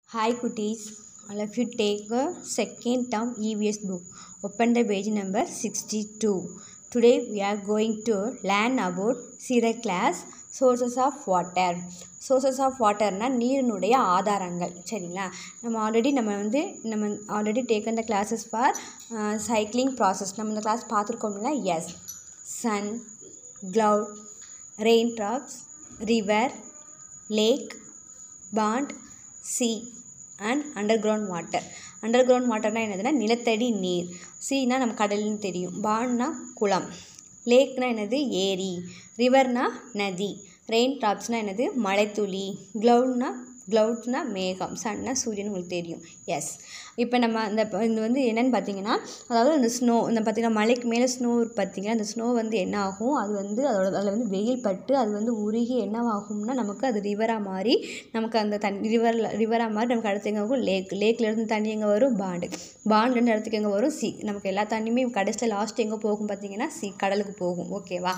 Hi cuties, all of you take a second term EVS book. Open the page number 62. Today we are going to learn about zero class sources of water. sources of waterனா நீரினுடைய ஆதாரங்கள் சரிங்களா நம்ம already நம்ம வந்து நம்ம already taken the classes for cycling process நம்ம இந்த class பார்த்துருக்கோம்ல yes sun cloud raindrops river lake pond sea and underground water underground வாட்டர்னால் என்னதுன்னா நிலத்தடி நீர் சீனா நம்ம கடல்னு தெரியும் பாண்ட்னா குளம் லேக்னா என்னது ஏரி ரிவர்னா நதி ரெயின் ட்ராப்ஸ்னால் என்னது மழைத்துளி க்ளவுட்னா க்ளவுட்ஸ்னா மேகம் சன்னா சூரியன் உங்களுக்கு தெரியும் எஸ் இப்போ நம்ம இந்த இது வந்து என்னென்னு பார்த்தீங்கன்னா அதாவது அந்த ஸ்னோ இந்த பார்த்தீங்கன்னா மலைக்கு மேலே ஸ்னோ பார்த்தீங்கன்னா அந்த ஸ்னோ வந்து என்ன ஆகும் அது வந்து அதோட அதில் வந்து வெயில் பட்டு அது வந்து உருகி என்னவாகும்னா நமக்கு அது ரிவராக மாறி நமக்கு அந்த தண்ணி ரிவரில் ரிவராக மாறி நமக்கு அடுத்து எங்கே ஆகும் லேக் லேக்லேருந்து தண்ணி எங்கே வரும் பாண்டு பாண்ட்லேருந்து இடத்துக்கு எங்கே வரும் சி நமக்கு எல்லா தண்ணியுமே கடைசியில் லாஸ்ட் எங்கே போகும் பார்த்தீங்கன்னா சி கடலுக்கு போகும் ஓகேவா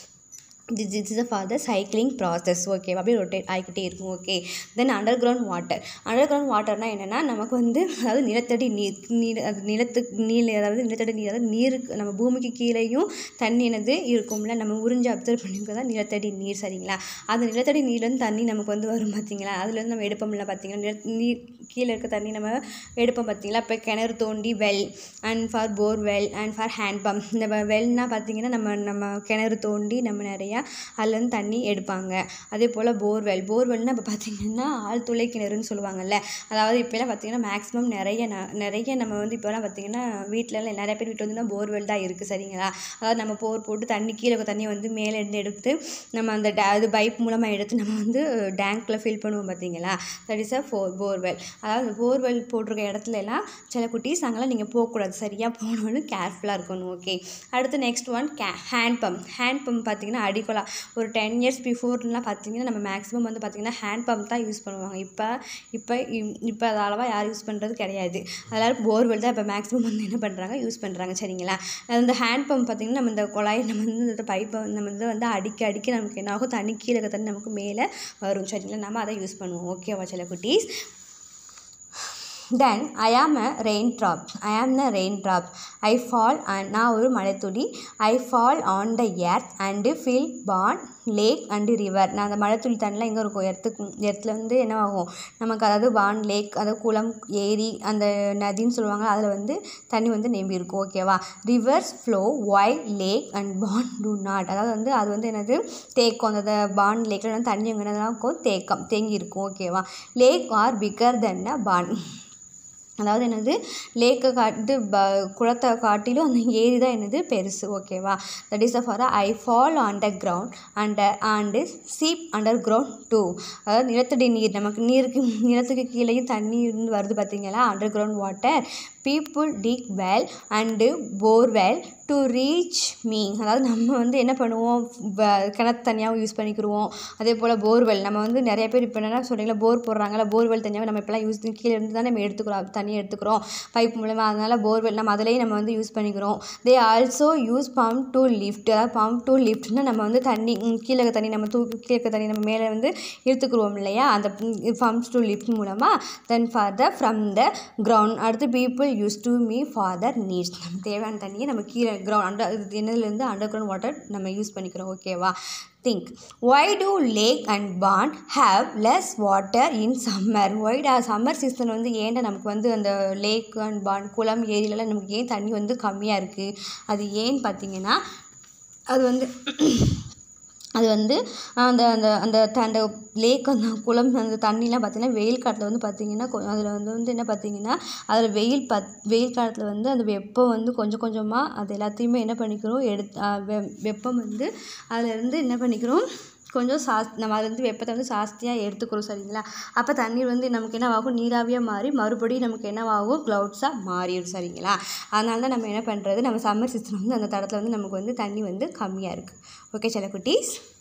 this this is for the cycling process okay அப்படியே ரொட்டேட் ஆகிக்கிட்டே இருக்கும் okay then underground water underground வாட்டர்னால் என்னென்னா நமக்கு வந்து அதாவது நிலத்தடி நீர் நீர் அது நிலத்துக்கு நீர் அதாவது நிலத்தடி நீர் அதாவது நீருக்கு நம்ம பூமிக்கு கீழேயும் தண்ணி என்னது இருக்கும்ல நம்ம உறிஞ்சு அப்சர்வ் பண்ணிக்கிறது தான் நிலத்தடி நீர் சரிங்களா அந்த நிலத்தடி நீர்லேருந்து தண்ணி நமக்கு வந்து வரும் பார்த்தீங்களா அதுலேருந்து நம்ம எடுப்போம்ல பார்த்தீங்கன்னா நில நீர் கீழே இருக்க தண்ணி நம்ம எடுப்போம் பார்த்தீங்களா இப்போ கிணறு தோண்டி well and for bore well and for hand pump இந்த வெல்னால் பார்த்தீங்கன்னா நம்ம நம்ம கிணறு தோண்டி நம்ம நிறையா அதுலேருந்து தண்ணி எடுப்பாங்க அதே போல் போர்வெல் போர்வெல்னால் இப்போ பார்த்தீங்கன்னா ஆழ்துளை கிணறுன்னு சொல்லுவாங்கல்ல அதாவது இப்போலாம் பார்த்தீங்கன்னா மேக்ஸிமம் நிறைய ந நிறைய நம்ம வந்து இப்போலாம் பார்த்தீங்கன்னா வீட்டிலலாம் நிறைய பேர் வீட்டில் வந்து போர்வெல் தான் இருக்குது சரிங்களா அதாவது நம்ம போர் போட்டு தண்ணி கீழே இருக்க தண்ணியை வந்து மேலே இருந்து எடுத்து நம்ம அந்த டே அது பைப் மூலமாக எடுத்து நம்ம வந்து டேங்க்கில் ஃபில் பண்ணுவோம் பார்த்தீங்களா that is a four borewell அதாவது போர்வெல் போட்டிருக்க இடத்துல எல்லாம் சில குட்டீஸ் அங்கெல்லாம் நீங்கள் போகக்கூடாது சரியாக போகணுன்னு கேர்ஃபுல்லாக இருக்கணும் ஓகே அடுத்து next one K hand pump hand pump பார்த்தீங்கன்னா அடிக்கொலா ஒரு டென் இயர்ஸ் பிஃபோர்லாம் பார்த்தீங்கன்னா நம்ம மேக்ஸிமம் வந்து பார்த்திங்கன்னா ஹேண்ட் பம்ப் தான் யூஸ் பண்ணுவாங்க இப்போ இப்போ இப்போ அது அளவாக யாரும் யூஸ் பண்ணுறது கிடையாது அதனால் போர்வெல் தான் இப்போ மேக்ஸிமம் வந்து என்ன பண்ணுறாங்க யூஸ் பண்ணுறாங்க சரிங்களா அந்த ஹேண்ட் பம்ப் பார்த்திங்கன்னா நம்ம இந்த குழாய் நம்ம வந்து இந்த பைப்பை நம்ம வந்து வந்து அடிக்க அடிக்க நமக்கு என்ன ஆகும் தண்ணி கீழே இருக்க தண்ணி நமக்கு மேலே வரும் சரிங்களா நம்ம அதை யூஸ் பண்ணுவோம் ஓகேவா சில குட்டீஸ் தென் ஐ ஆம் அ rain raindrop I am the raindrop I fall and நான் ஒரு மழைத்துளி I fall on the earth and fill pond lake and river நான் அந்த மழைத்துளி தண்ணிலாம் எங்கே இருக்கும் எர்த்துக்கு எர்த்தில் வந்து என்ன ஆகும் நமக்கு அதாவது பான் லேக் அதாவது குளம் ஏரி அந்த நதின்னு சொல்லுவாங்க அதில் வந்து தண்ணி வந்து நம்பி இருக்கும் ஓகேவா rivers flow why lake and pond do not அதாவது வந்து அது வந்து என்னது தேக்கம் அந்த பான் லேக்கில் வந்து தண்ணி எங்கே என்னதான் இருக்கும் தேக்கம் தேங்கி இருக்கும் ஓகேவா lake or bigger then a pond அதாவது என்னது லேக்கை காட்டு ப குளத்தை காட்டிலும் அந்த ஏரி தான் என்னது பெருசு ஓகேவா that is for I fall underground under and seep underground to அதாவது நிலத்தடி நீர் நமக்கு நீருக்கு நிலத்துக்கு கீழேயும் தண்ணி இருந்து வருது பார்த்தீங்களா underground water people dig well and borewell to reach me அதாவது நம்ம வந்து என்ன பண்ணுவோம் கிணத்து தனியாகவும் யூஸ் பண்ணிக்கிடுவோம் அதே போல் போர்வெல் நம்ம வந்து நிறைய பேர் இப்போ என்ன சொல்கிறீங்களா போர் போடுறாங்களா போர்வெல் தனியாக நம்ம இப்போலாம் யூஸ் கீழே இருந்து தான் நம்ம எடுத்துக்கிறோம் தண்ணி எடுத்துக்கிறோம் பைப் மூலமாக அதனால் போர்வெல் நம்ம அதிலேயே நம்ம வந்து யூஸ் பண்ணிக்கிறோம் they also use pump to lift அதாவது பம்ப் டு லிஃப்ட்னா நம்ம வந்து தண்ணி கீழே இருக்க தண்ணி நம்ம தூக்கி கீழே இருக்க தண்ணி நம்ம மேலே வந்து இழுத்துக்குருவோம் இல்லையா அந்த பம்ப்ஸ் டு லிஃப்ட் மூலமாக then for the from the ground அடுத்து people use to me father needs நம்ம தேவையான தண்ணியை நம்ம கீழே கிரவுண்ட் அண்டர் என்னதுலேருந்து அண்டர் கிரவுண்ட் வாட்டர் நம்ம யூஸ் பண்ணிக்கிறோம் ஓகேவா think why do lake and pond have less water in summer ஒய்டா சம்மர் சீசன் வந்து ஏன்டா நமக்கு வந்து அந்த லேக் அண்ட் பான் குளம் ஏரியிலலாம் நமக்கு ஏன் தண்ணி வந்து கம்மியாக இருக்குது அது ஏன்னு பார்த்தீங்கன்னா அது வந்து அது வந்து அந்த அந்த அந்த அந்த லேக் அந்த குளம் அந்த தண்ணிலாம் பார்த்திங்கன்னா வெயில் காலத்தில் வந்து பார்த்திங்கன்னா அதில் வந்து வந்து என்ன பார்த்திங்கன்னா அதில் வெயில் பத் வெயில் காலத்தில் வந்து அந்த வெப்பம் வந்து கொஞ்சம் கொஞ்சமாக அது எல்லாத்தையுமே என்ன பண்ணிக்கிறோம் எடுத்து வெப்பம் வந்து அதிலேருந்து என்ன பண்ணிக்கிறோம் கொஞ்சம் சாஸ் நம்ம அதுலேருந்து வெப்பத்தை வந்து ஜாஸ்தியாக எடுத்துக்கிறோம் சரிங்களா அப்போ தண்ணீர் வந்து நமக்கு என்னவாகும் நீராவியாக மாறி மறுபடியும் நமக்கு என்னவாகும் க்ளவுட்ஸாக மாறிடும் சரிங்களா அதனால தான் நம்ம என்ன பண்ணுறது நம்ம சம்மர் சீசன் வந்து அந்த தடத்தில் வந்து நமக்கு வந்து தண்ணி வந்து கம்மியாக இருக்குது ஓகே சில குட்டீஸ்